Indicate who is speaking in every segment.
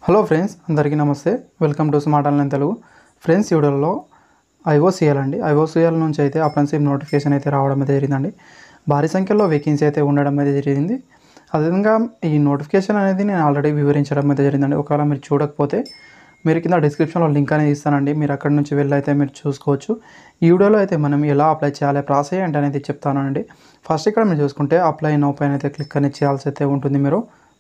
Speaker 1: hello friends అందరికీ నమస్తే welcome to smart online Telugu friends ఈ వీడియోలో ఐఓసీఎల్ అండి ఐఓసీఎల్ నుంచి అయితే అప్రెన్సిప్ నోటిఫికేషన్ అయితే రావడం అయితే జరిగిందండి భారీ సంఖ్యలో వేకెన్సీ అయితే ఉండడం అయితే జరిగింది అదేవిధంగా ఈ నోటిఫికేషన్ అనేది నేను ఆల్రెడీ వివరించడం అయితే జరిగిందండి ఒకవేళ మీరు చూడకపోతే మీరు కింద డిస్క్రిప్షన్లో లింక్ అనేది ఇస్తానండి మీరు అక్కడి నుంచి వెళ్ళి అయితే మీరు చూసుకోవచ్చు ఈ వీడియోలో అయితే మనం ఎలా అప్లై చేయాలి ప్రాసెస్ ఏంటి అనేది చెప్తానండి ఫస్ట్ ఇక్కడ మీరు చూసుకుంటే అప్లై నో పైన అయితే క్లిక్ అనేది చేయాల్సి అయితే ఉంటుంది మీరు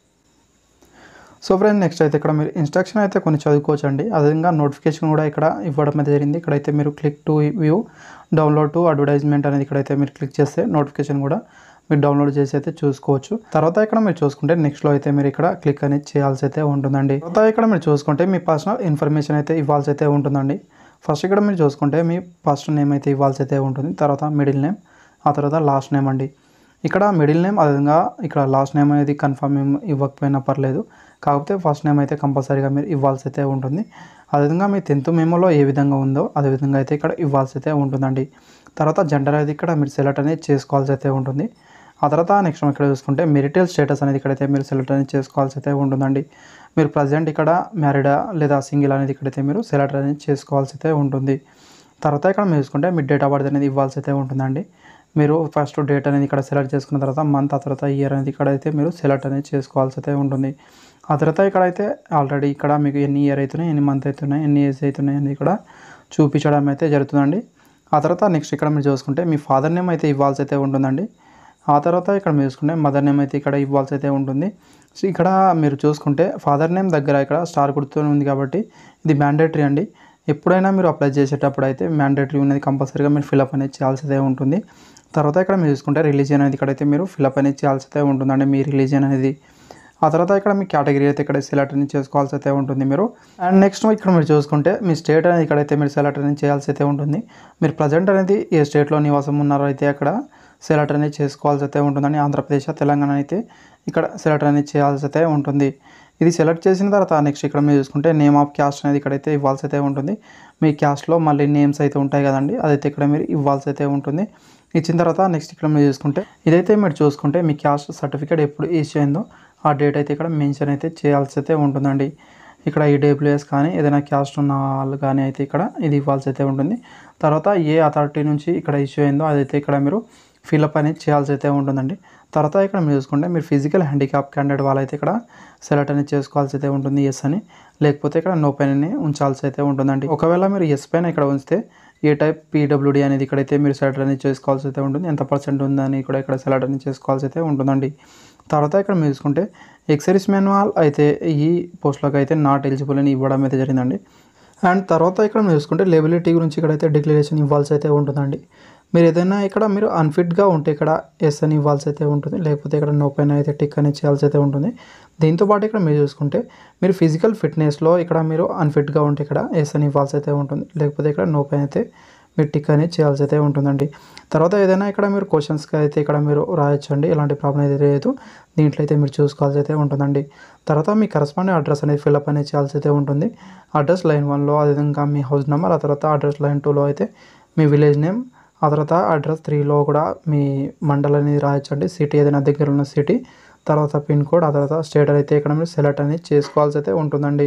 Speaker 1: సో ఫ్రెండ్ నెక్స్ట్ అయితే ఇక్కడ మీరు ఇన్స్ట్రక్షన్ అయితే కొన్ని చదువుకోవచ్చు అండి అదేవిధంగా నోటిఫికేషన్ కూడా ఇక్కడ ఇవ్వడం అయితే జరిగింది ఇక్కడైతే మీరు click to view download to advertisement అనేది ఇక్కడైతే మీరు క్లిక్ చేస్తే నోటిఫికేషన్ కూడా మీరు డౌన్లోడ్ చేసి అయితే చూసుకోవచ్చు తర్వాత ఇక్కడ మీరు చూసుకుంటే నెక్స్ట్లో అయితే మీరు ఇక్కడ క్లిక్ అనేది చేయాల్సి అయితే ఉంటుందండి తర్వాత ఇక్కడ మీరు చూసుకుంటే మీ పర్సనల్ ఇన్ఫర్మేషన్ అయితే ఇవ్వాల్సి అయితే ఉంటుందండి ఫస్ట్ ఇక్కడ మీరు చూసుకుంటే మీ ఫస్ట్ నేమ్ అయితే ఇవ్వాల్సి అయితే ఉంటుంది తర్వాత మిడిల్ నేమ్ ఆ తర్వాత లాస్ట్ నేమ్ అండి ఇక్కడ మిడిల్ నేమ్ అదేవిధంగా ఇక్కడ లాస్ట్ నేమ్ అనేది కన్ఫర్మ్ ఇవ్వకపోయినా పర్లేదు కాకపోతే ఫస్ట్ నేమ్ అయితే కంపల్సరీగా మీరు ఇవ్వాల్సి అయితే ఉంటుంది అదేవిధంగా మీ టెన్త్ మెమోలో ఏ విధంగా ఉందో అదే విధంగా అయితే ఇక్కడ ఇవ్వాల్సి అయితే ఉంటుందండి తర్వాత జెండర్ అనేది ఇక్కడ మీరు సెలెక్ట్ అనేది చేసుకోవాల్సి అయితే ఉంటుంది ఆ తర్వాత నెక్స్ట్ ఇక్కడ చూసుకుంటే మెరిటల్ స్టేటస్ అనేది ఇక్కడైతే మీరు సెలెక్ట్ అనేది చేసుకోవాల్సి అయితే ఉంటుందండి మీరు ప్రజెంట్ ఇక్కడ మ్యారీడా లేదా సింగిల్ అనేది ఇక్కడైతే మీరు సెలెక్ట్ అనేది చేసుకోవాల్సి అయితే ఉంటుంది తర్వాత ఇక్కడ మీరు చూసుకుంటే మీ డేట్ ఆఫ్ బర్త్ అనేది ఇవ్వాల్సి అయితే ఉంటుందండి మీరు ఫస్ట్ డేట్ అనేది ఇక్కడ సెలెక్ట్ చేసుకున్న తర్వాత మంత్ ఆ తర్వాత ఇయర్ అనేది ఇక్కడ అయితే మీరు సెలెక్ట్ అనేది చేసుకోవాల్సి అయితే ఉంటుంది ఆ తర్వాత ఇక్కడ అయితే ఆల్రెడీ ఇక్కడ మీకు ఎన్ని ఇయర్ అవుతున్నాయి ఎన్ని మంత్ అవుతున్నాయి ఎన్ని ఇయర్స్ అవుతున్నాయి అని ఇక్కడ చూపించడం అయితే జరుగుతుందండి ఆ తర్వాత నెక్స్ట్ ఇక్కడ మీరు చూసుకుంటే మీ ఫాదర్ నేమ్ అయితే ఇవ్వాల్సి అయితే ఉంటుందండి ఆ తర్వాత ఇక్కడ మీరు చూసుకుంటే మదర్ నేమ్ అయితే ఇక్కడ ఇవ్వాల్సి అయితే ఉంటుంది సో ఇక్కడ మీరు చూసుకుంటే ఫాదర్ నేమ్ దగ్గర ఇక్కడ స్టార్ గుర్తు ఉంది కాబట్టి ఇది మ్యాండేటరీ అండి ఎప్పుడైనా మీరు అప్లై చేసేటప్పుడు అయితే మ్యాండేటరీ ఉన్నది కంపల్సరీగా మీరు ఫిలప్ అనేది చేయాల్సి అయితే ఉంటుంది తర్వాత ఇక్కడ మీరు చూసుకుంటే రిలీజియన్ అనేది ఇక్కడైతే మీరు ఫిలప్ అనేది చేయాల్సి అయితే ఉంటుందండి మీ రిలీజియన్ అనేది ఆ తర్వాత ఇక్కడ మీ కేటగిరీ అయితే ఇక్కడ సెలెక్ట్ అనేది చేసుకోవాల్సి అయితే ఉంటుంది మీరు అండ్ నెక్స్ట్ ఇక్కడ మీరు చూసుకుంటే మీ స్టేట్ అనేది ఇక్కడైతే మీరు సెలెక్ట్ అనేది చేయాల్సి అయితే ఉంటుంది మీరు ప్రజెంట్ అనేది ఏ స్టేట్లో నివాసం ఉన్నారో అయితే అక్కడ సెలెక్ట్ అనేది చేసుకోవాల్సి అయితే ఉంటుందండి ఆంధ్రప్రదేశ్ తెలంగాణ అయితే ఇక్కడ సెలెక్ట్ అనేది చేయాల్సి అయితే ఉంటుంది ఇది సెలెక్ట్ చేసిన తర్వాత నెక్స్ట్ ఇక్కడ మీరు చూసుకుంటే నేమ్ ఆఫ్ క్యాస్ట్ అనేది ఇక్కడైతే ఇవ్వాల్సి అయితే ఉంటుంది మీ క్యాస్ట్లో మళ్ళీ నేమ్స్ అయితే ఉంటాయి కదండి అదైతే ఇక్కడ మీరు ఇవ్వాల్సి అయితే ఉంటుంది ఇచ్చిన తర్వాత నెక్స్ట్ ఇక్కడ మీరు చూసుకుంటే ఇదైతే మీరు చూసుకుంటే మీ క్యాస్ట్ సర్టిఫికేట్ ఎప్పుడు ఇష్యూ అయిందో ఆ డేట్ అయితే ఇక్కడ మెన్షన్ అయితే చేయాల్సి అయితే ఉంటుందండి ఇక్కడ ఈడబ్ల్యూఎస్ కానీ ఏదైనా క్యాస్ట్ ఉన్న వాళ్ళు కానీ అయితే ఇక్కడ ఇది ఇవ్వాల్సి అయితే ఉంటుంది తర్వాత ఏ అథారిటీ నుంచి ఇక్కడ ఇష్యూ అయిందో అదైతే ఇక్కడ మీరు ఫిలప్ అనేది చేయాల్సి అయితే ఉంటుందండి తర్వాత ఇక్కడ మీరు చూసుకుంటే మీరు ఫిజికల్ హ్యాండిక్యాప్ క్యాండిడేట్ వాళ్ళైతే ఇక్కడ సెలెక్ట్ అనేది చేసుకోవాల్సి అయితే ఉంటుంది ఎస్ అని లేకపోతే ఇక్కడ నో పైన ఉంచాల్సి అయితే ఉంటుందండి ఒకవేళ మీరు ఎస్ పైన ఇక్కడ ఉంచితే ఏ టైప్ పీడబ్ల్యూడి అనేది ఇక్కడైతే మీరు సెలెక్ట్ అనేది చేసుకోవాల్సి అయితే ఉంటుంది ఎంత పర్సెంట్ ఉందని కూడా ఇక్కడ సెలెక్ట్ అనేది చేసుకోవాల్సి అయితే ఉంటుందండి తర్వాత ఇక్కడ మీరు చూసుకుంటే ఎక్సైజ్ మాన్యువల్ అయితే ఈ పోస్ట్లోకి అయితే నాట్ ఎలిజిబుల్ అని ఇవ్వడం అయితే జరిగిందండి అండ్ తర్వాత ఇక్కడ మీరు చూసుకుంటే లేబిలిటీ గురించి ఇక్కడైతే డిక్లరేషన్ ఇవ్వాల్సి అయితే ఉంటుందండి మీరు ఏదైనా ఇక్కడ మీరు అన్ఫిట్గా ఉంటే ఇక్కడ ఎస్ అని ఇవ్వాల్సి అయితే ఉంటుంది లేకపోతే ఇక్కడ నో పైన అయితే టిక్ అనేది చేయాల్సి అయితే ఉంటుంది దీంతో పాటు ఇక్కడ మీరు చూసుకుంటే మీరు ఫిజికల్ ఫిట్నెస్లో ఇక్కడ మీరు అన్ఫిట్గా ఉంటే ఇక్కడ ఎస్ అని ఇవ్వాల్సి అయితే ఉంటుంది లేకపోతే ఇక్కడ నో పైన అయితే మీరు టిక్ అనేది చేయాల్సి అయితే ఉంటుందండి తర్వాత ఏదైనా ఇక్కడ మీరు క్వశ్చన్స్కి అయితే ఇక్కడ మీరు రాయొచ్చండి ఎలాంటి ప్రాబ్లం అయితే లేదు దీంట్లో అయితే మీరు చూసుకోవాల్సి అయితే ఉంటుందండి తర్వాత మీ కరస్పాండింగ్ అడ్రస్ అనేది ఫిల్అప్ అనేది చేయాల్సి అయితే ఉంటుంది అడ్రస్ లైన్ వన్లో అదేవిధంగా మీ హౌస్ నెంబర్ ఆ తర్వాత అడ్రస్ లైన్ టూలో అయితే మీ విలేజ్ నేమ్ ఆ తర్వాత అడ్రస్ త్రీలో కూడా మీ మండల్ అనేది రాయొచ్చండి సిటీ ఏదైనా దగ్గర ఉన్న సిటీ తర్వాత పిన్ కోడ్ ఆ తర్వాత స్టేట్ అయితే ఇక్కడ మీరు సెలెక్ట్ అనేది చేసుకోవాల్సి అయితే ఉంటుందండి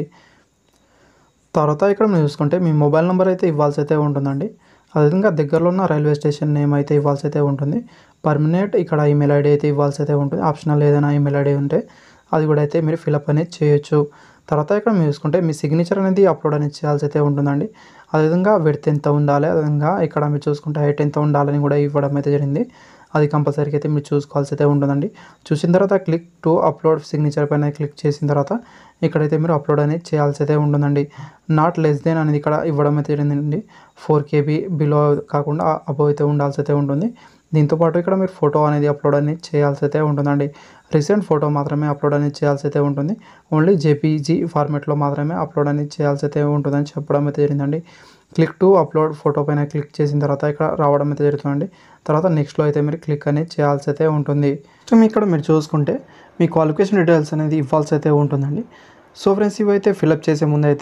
Speaker 1: తర్వాత ఇక్కడ మీరు చూసుకుంటే మీ మొబైల్ నెంబర్ అయితే ఇవ్వాల్సి అయితే ఉంటుందండి అదేవిధంగా దగ్గరలో ఉన్న రైల్వే స్టేషన్ నేమ్ అయితే ఇవ్వాల్సి అయితే ఉంటుంది పర్మనెంట్ ఇక్కడ ఈమెయిల్ ఐడి అయితే ఇవ్వాల్సి అయితే ఉంటుంది ఆప్షనల్ ఏదైనా ఈమెయిల్ ఐడి ఉంటే అది కూడా అయితే మీరు ఫిలప్ అనేది చేయొచ్చు తర్వాత ఇక్కడ మీరు చూసుకుంటే మీ సిగ్నేచర్ అనేది అప్లోడ్ అనేది చేయాల్సి అయితే ఉంటుందండి అదేవిధంగా విడ్త్ ఎంత ఉండాలి అదేవిధంగా ఇక్కడ మీరు చూసుకుంటే హైట్ ఎంత ఉండాలని కూడా ఇవ్వడం అయితే జరిగింది అది కంపల్సరీగా అయితే మీరు చూసుకోవాల్సి అయితే ఉంటుందండి చూసిన తర్వాత క్లిక్ టు అప్లోడ్ సిగ్నేచర్ పైన క్లిక్ చేసిన తర్వాత ఇక్కడైతే మీరు అప్లోడ్ అనేది చేయాల్సి అయితే ఉంటుందండి నాట్ లెస్ దెన్ అనేది ఇక్కడ ఇవ్వడం అయితే జరిగిందండి ఫోర్ కేబీ బిలో కాకుండా అబోవ్ అయితే ఉండాల్సి అయితే ఉంటుంది దీంతోపాటు ఇక్కడ మీరు ఫోటో అనేది అప్లోడ్ అనేది చేయాల్సి అయితే ఉంటుందండి రీసెంట్ ఫోటో మాత్రమే అప్లోడ్ అనేది చేయాల్సి అయితే ఉంటుంది ఓన్లీ జేపీజీ ఫార్మేట్లో మాత్రమే అప్లోడ్ అనేది చేయాల్సి అయితే ఉంటుందని చెప్పడం అయితే జరిగిందండి క్లిక్ టు అప్లోడ్ ఫోటో పైన క్లిక్ చేసిన తర్వాత ఇక్కడ రావడం అయితే జరుగుతుందండి తర్వాత నెక్స్ట్లో అయితే మీరు క్లిక్ అనేది చేయాల్సి అయితే ఉంటుంది సో మీ ఇక్కడ మీరు చూసుకుంటే మీ క్వాలిఫికేషన్ డీటెయిల్స్ అనేది ఇవ్వాల్సి అయితే ఉంటుందండి సో ఫ్రెండ్స్ ఇవైతే ఫిలప్ చేసే ముందు అయితే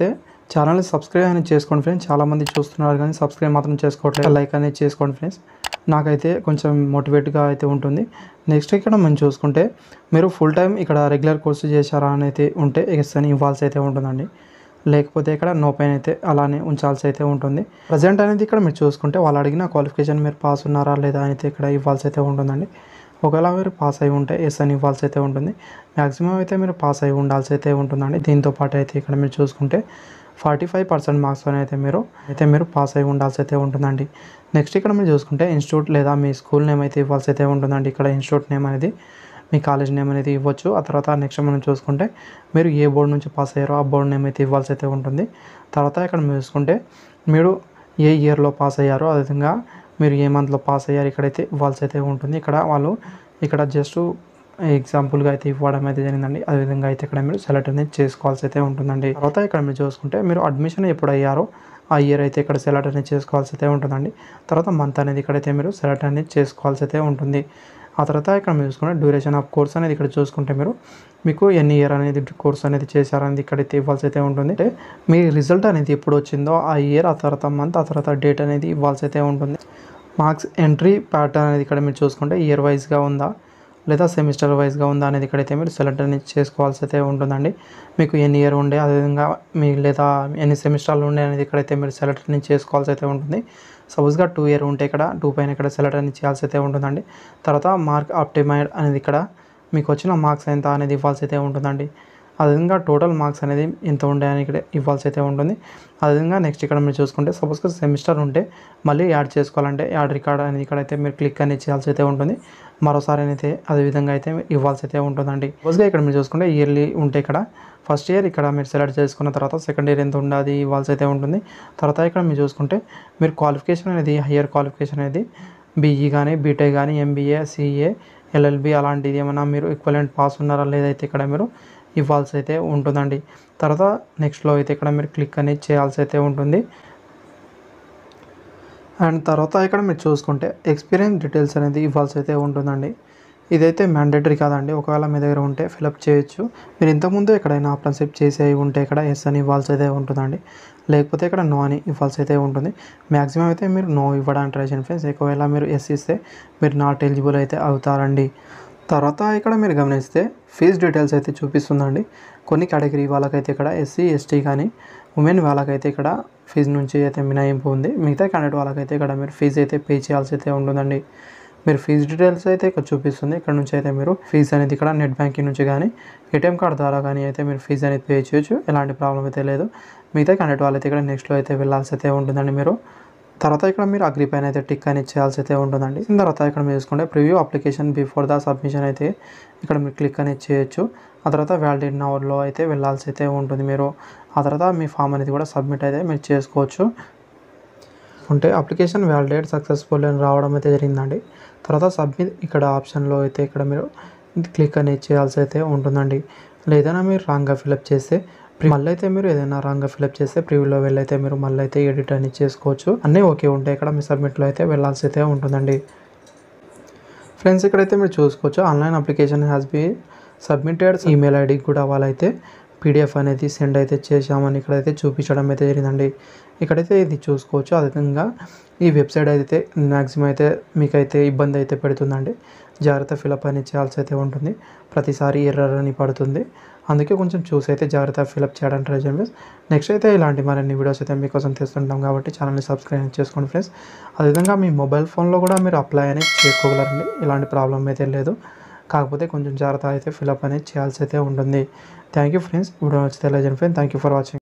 Speaker 1: ఛానల్ని సబ్స్క్రైబ్ అనేది చేసుకోండి ఫ్రెండ్స్ చాలామంది చూస్తున్నారు కానీ సబ్స్క్రైబ్ మాత్రం చేసుకోవట్లేదు లైక్ అనేది చేసుకోండి ఫ్రెండ్స్ నాకైతే కొంచెం మోటివేట్గా అయితే ఉంటుంది నెక్స్ట్ ఇక్కడ మనం చూసుకుంటే మీరు ఫుల్ టైం ఇక్కడ రెగ్యులర్ కోర్సు చేశారా అని అయితే ఉంటే ఎస్ అని ఇవ్వాల్సి అయితే ఉంటుందండి లేకపోతే ఇక్కడ నో పైన అయితే అలానే ఉంచాల్సి అయితే ఉంటుంది ప్రజెంట్ అనేది ఇక్కడ మీరు చూసుకుంటే వాళ్ళు అడిగిన క్వాలిఫికేషన్ మీరు పాస్ ఉన్నారా లేదా అయితే ఇక్కడ ఇవ్వాల్సి అయితే ఉంటుందండి ఒకవేళ మీరు పాస్ అయి ఉంటే ఎస్ అని ఇవ్వాల్సి అయితే ఉంటుంది మ్యాక్సిమం అయితే మీరు పాస్ అయి ఉండాల్సి అయితే ఉంటుందండి దీంతో పాటు అయితే ఇక్కడ మీరు చూసుకుంటే ఫార్టీ ఫైవ్ పర్సెంట్ మార్క్స్ అయితే మీరు అయితే మీరు పాస్ అయి ఉండాల్సి అయితే ఉంటుందండి నెక్స్ట్ ఇక్కడ మీరు చూసుకుంటే ఇన్స్టిట్యూట్ లేదా మీ స్కూల్ నేమ్ అయితే ఇవ్వాల్సి అయితే ఉంటుందండి ఇక్కడ ఇన్స్టిట్యూట్ నేమ్ అనేది మీ కాలేజ్ నేమ్ అనేది ఇవ్వచ్చు ఆ తర్వాత నెక్స్ట్ మనం చూసుకుంటే మీరు ఏ బోర్డు నుంచి పాస్ అయ్యారో ఆ బోర్డు నేమ్ అయితే ఇవ్వాల్సి అయితే ఉంటుంది తర్వాత ఇక్కడ మీరు చూసుకుంటే మీరు ఏ ఇయర్లో పాస్ అయ్యారో అదేవిధంగా మీరు ఏ మంత్లో పాస్ అయ్యారు ఇక్కడైతే ఇవ్వాల్సి అయితే ఉంటుంది ఇక్కడ వాళ్ళు ఇక్కడ జస్ట్ ఎగ్జాంపుల్గా అయితే ఇవ్వడం అయితే జరిగిందండి అదేవిధంగా అయితే ఇక్కడ మీరు సెలెక్ట్ అనేది చేసుకోవాల్సి అయితే ఉంటుందండి తర్వాత ఇక్కడ మీరు చూసుకుంటే మీరు అడ్మిషన్ ఎప్పుడు అయ్యారో ఆ ఇయర్ అయితే ఇక్కడ సెలెక్ట్ అనేది చేసుకోవాల్సి అయితే ఉంటుందండి తర్వాత మంత్ అనేది ఇక్కడైతే మీరు సెలెక్ట్ అనేది చేసుకోవాల్సి అయితే ఉంటుంది ఆ తర్వాత ఇక్కడ మీరు చూసుకుంటే డ్యూరేషన్ ఆఫ్ కోర్స్ అనేది ఇక్కడ చూసుకుంటే మీరు మీకు ఎన్ని ఇయర్ అనేది కోర్స్ అనేది చేశారనేది ఇక్కడైతే ఇవ్వాల్సి అయితే ఉంటుంది అంటే మీ రిజల్ట్ అనేది ఎప్పుడు వచ్చిందో ఆ ఇయర్ ఆ తర్వాత మంత్ ఆ తర్వాత డేట్ అనేది ఇవ్వాల్సి అయితే ఉంటుంది మార్క్స్ ఎంట్రీ ప్యాటర్న్ అనేది ఇక్కడ మీరు చూసుకుంటే ఇయర్ వైజ్గా ఉందా లేదా సెమిస్టర్ వైజ్గా ఉందా అనేది ఇక్కడైతే మీరు సెలెక్ట్ అనేది చేసుకోవాల్సి అయితే ఉంటుందండి మీకు ఎన్ని ఇయర్ ఉండే అదేవిధంగా మీ లేదా ఎన్ని సెమిస్టర్లు ఉండే అనేది ఇక్కడైతే మీరు సెలెక్ట్ అనేది చేసుకోవాల్సి అయితే ఉంటుంది సపోజ్గా టూ ఇయర్ ఉంటే ఇక్కడ టూ పైన ఇక్కడ సెలెక్ట్ అనేది చేయాల్సి అయితే ఉంటుందండి తర్వాత మార్క్ ఆప్టిమైడ్ అనేది ఇక్కడ మీకు వచ్చిన మార్క్స్ ఎంత అనేది ఇవ్వాల్సి అయితే ఉంటుందండి అదేవిధంగా టోటల్ మార్క్స్ అనేది ఎంత ఉండే అని ఇక్కడ ఇవ్వాల్సి అయితే ఉంటుంది అదేవిధంగా నెక్స్ట్ ఇక్కడ మీరు చూసుకుంటే సపోజ్గా సెమిస్టర్ ఉంటే మళ్ళీ యాడ్ చేసుకోవాలంటే యాడ్ రికార్డ్ అనేది ఇక్కడైతే మీరు క్లిక్ అనేది చేయాల్సి అయితే ఉంటుంది మరోసారి అయితే అదే విధంగా అయితే ఇవ్వాల్సి అయితే ఉంటుందండి సపోజ్గా ఇక్కడ మీరు చూసుకుంటే ఇయర్లీ ఉంటే ఇక్కడ ఫస్ట్ ఇయర్ ఇక్కడ మీరు సెలెక్ట్ చేసుకున్న తర్వాత సెకండ్ ఇయర్ ఎంత ఉండే అది ఇవ్వాల్సి అయితే ఉంటుంది తర్వాత ఇక్కడ మీరు చూసుకుంటే మీరు క్వాలిఫికేషన్ అనేది హయ్యర్ క్వాలిఫికేషన్ అనేది బీఈ కానీ బీటెక్ కానీ ఎంబీఏ సిఏ ఎల్ఎల్బి అలాంటిది ఏమైనా మీరు ఈక్వలెంట్ పాస్ ఉన్నారా లేదైతే ఇక్కడ మీరు ఇవ్వాల్సి అయితే ఉంటుందండి తర్వాత నెక్స్ట్లో అయితే ఇక్కడ మీరు క్లిక్ అనేది చేయాల్సి అయితే ఉంటుంది అండ్ తర్వాత ఇక్కడ మీరు చూసుకుంటే ఎక్స్పీరియన్స్ డీటెయిల్స్ అనేది ఇవ్వాల్సి అయితే ఉంటుందండి ఇదైతే మ్యాండేటరీ కాదండి ఒకవేళ మీ దగ్గర ఉంటే ఫిలప్ చేయొచ్చు మీరు ఇంతకుముందు ఎక్కడైనా అప్రెన్షిప్ చేసి ఉంటే ఇక్కడ ఎస్ అని ఇవ్వాల్సి అయితే ఉంటుందండి లేకపోతే ఇక్కడ నో అని ఇవ్వాల్సి అయితే ఉంటుంది మ్యాక్సిమం అయితే మీరు నో ఇవ్వడానికి ట్రై చేయండి ఫ్రెండ్స్ ఒకవేళ మీరు ఎస్ ఇస్తే మీరు నాట్ ఎలిజిబుల్ అయితే అవుతారండి తర్వాత ఇక్కడ మీరు గమనిస్తే ఫీజ్ డీటెయిల్స్ అయితే చూపిస్తుందండి కొన్ని కేటగిరీ వాళ్ళకైతే ఇక్కడ ఎస్సీ ఎస్టీ కానీ ఉమెన్ వాళ్ళకైతే ఇక్కడ ఫీజు నుంచి అయితే మినహాయింపు ఉంది మిగతా క్యాండిడేట్ వాళ్ళకైతే ఇక్కడ మీరు ఫీజు అయితే పే చేయాల్సి అయితే ఉంటుందండి మీరు ఫీజు డీటెయిల్స్ అయితే ఇక్కడ చూపిస్తుంది ఇక్కడ నుంచి అయితే మీరు ఫీజు అనేది ఇక్కడ నెట్ బ్యాంకింగ్ నుంచి కానీ ఏటీఎం కార్డ్ ద్వారా కానీ అయితే మీరు ఫీజు అనేది పే చేయొచ్చు ఎలాంటి ప్రాబ్లం అయితే లేదు మిగతా క్యాండిడేట్ వాళ్ళైతే ఇక్కడ నెక్స్ట్లో అయితే వెళ్ళాల్సి అయితే ఉంటుందండి మీరు తర్వాత ఇక్కడ మీరు అగ్రి పైన అయితే టిక్ అనేది చేయాల్సి అయితే ఉంటుందండి దీని తర్వాత ఇక్కడ మీరు చూసుకుంటే preview application before the submission అయితే ఇక్కడ మీరు క్లిక్ అనేది చేయొచ్చు ఆ తర్వాత వ్యాలిడేట్ నవర్లో అయితే వెళ్ళాల్సి అయితే ఉంటుంది మీరు ఆ తర్వాత మీ ఫామ్ అనేది కూడా సబ్మిట్ అయితే మీరు చేసుకోవచ్చు ఉంటే అప్లికేషన్ వ్యాలిడేట్ సక్సెస్ఫుల్ అని రావడం అయితే జరిగిందండి తర్వాత సబ్మిట్ ఇక్కడ ఆప్షన్లో అయితే ఇక్కడ మీరు క్లిక్ అనేది చేయాల్సి అయితే ఉంటుందండి లేదైనా మీరు రాంగ్గా ఫిలప్ చేస్తే మళ్ళీ అయితే మీరు ఏదైనా రాంగ్గా ఫిలప్ చేస్తే ప్రివ్యూలో వెళ్ళైతే మీరు మళ్ళీ అయితే ఎడిట్ అనేది చేసుకోవచ్చు అన్నీ ఓకే ఉంటాయి ఇక్కడ మీ సబ్మిట్లో అయితే వెళ్ళాల్సి అయితే ఉంటుందండి ఫ్రెండ్స్ ఇక్కడైతే మీరు చూసుకోవచ్చు online application has be submitted email ID కూడా వాళ్ళైతే పీడిఎఫ్ అనేది సెండ్ అయితే చేశామని ఇక్కడైతే చూపించడం అయితే జరిగిందండి ఇక్కడైతే ఇది చూసుకోవచ్చు అదేవిధంగా ఈ వెబ్సైట్ అయితే మ్యాక్సిమం అయితే మీకైతే ఇబ్బంది అయితే పెడుతుందండి జాగ్రత్త ఫిలప్ అనేది చేయాల్సి అయితే ఉంటుంది ప్రతిసారి ఎర్రర్ అని పడుతుంది అందుకే కొంచెం చూసి అయితే జాగ్రత్త ఫిలప్ చేయడానికి ట్రై చేయండి ఫ్రెండ్స్ నెక్స్ట్ అయితే ఇలాంటి మరిన్ని వీడియోస్ అయితే మీకోసం తెస్తుంటాం కాబట్టి ఛానల్ని సబ్స్క్రైబ్ చేసుకోండి ఫ్రెండ్స్ అదేవిధంగా మీ మొబైల్ ఫోన్లో కూడా మీరు అప్లై అనేది చేసుకోగలరండి ఎలాంటి ప్రాబ్లం అయితే లేదు కాకపోతే కొంచెం జాగ్రత్త అయితే ఫిలప్ అనేది చేయాల్సి అయితే ఉంటుంది థ్యాంక్ యూ ఫ్రెండ్స్ వీడియో వచ్చి తెలియజేయండి friends thank you for watching